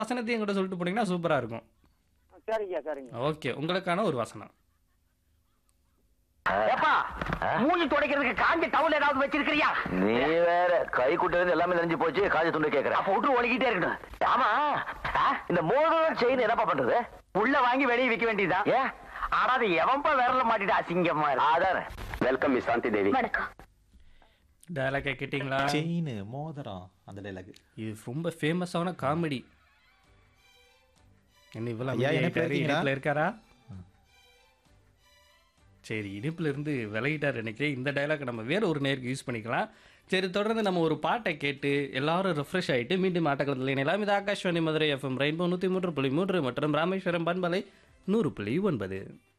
வசனத்தையும் கூட சொல்லிட்டு போனீங்கன்னா சூப்பரா இருக்கும் சரிங்க சரிங்க ஓகே உங்களுக்கான ஒரு வசனம் ஏப்பா மூஞ்சி துடைக்கிறதுக்கு காஞ்ச டவுல் ஏதாவது வச்சிருக்கிறியா நீ வேற கை குட்டது எல்லாமே நெஞ்சு போச்சு காஜ துண்டு கேக்குற அப்ப விட்டு ஒழுகிட்டே இருக்கட்டும் ஆமா ஆ, இந்த மோதிரம் செயின் என்னப்பா பண்றது உள்ள வாங்கி வெளியே விற்க வேண்டியதுதான் ஏன் ஆனா அது எவன்பா விரல மாட்டிட்டு அசிங்கமா இருக்கு அதானே வெல்கம் மிஸ் சாந்தி தேவி வணக்கம் டயலாக கேட்டீங்களா செயின் மோதிரம் அந்த டைலாக் இது ரொம்ப ஃபேமஸான காமெடி என்ன இவ்வளவு ஐயா, அமைதியா இணைப்புல இருக்காரு? இருக்கீங்களா? இணைப்புல இருக்காரா சரி இனிப்புல இருந்து விலகிட்டார் நினைக்கிறேன் இந்த டைலாக் நம்ம வேற ஒரு நேருக்கு யூஸ் பண்ணிக்கலாம் சரி தொடர்ந்து நம்ம ஒரு பாட்டை கேட்டு எல்லாரும் ரெஃப்ரெஷ் ஆயிட்டு மீண்டும் ஆட்டக்களத்தில் இணையலாம் இது ஆகாஷ்வாணி மதுரை எஃப்எம் ரெயின்போ நூற்றி மூன்று புள்ளி மூன்று மற்றும் ராமேஸ்வரம் பண்பலை நூறு புள்ளி ஒன்பது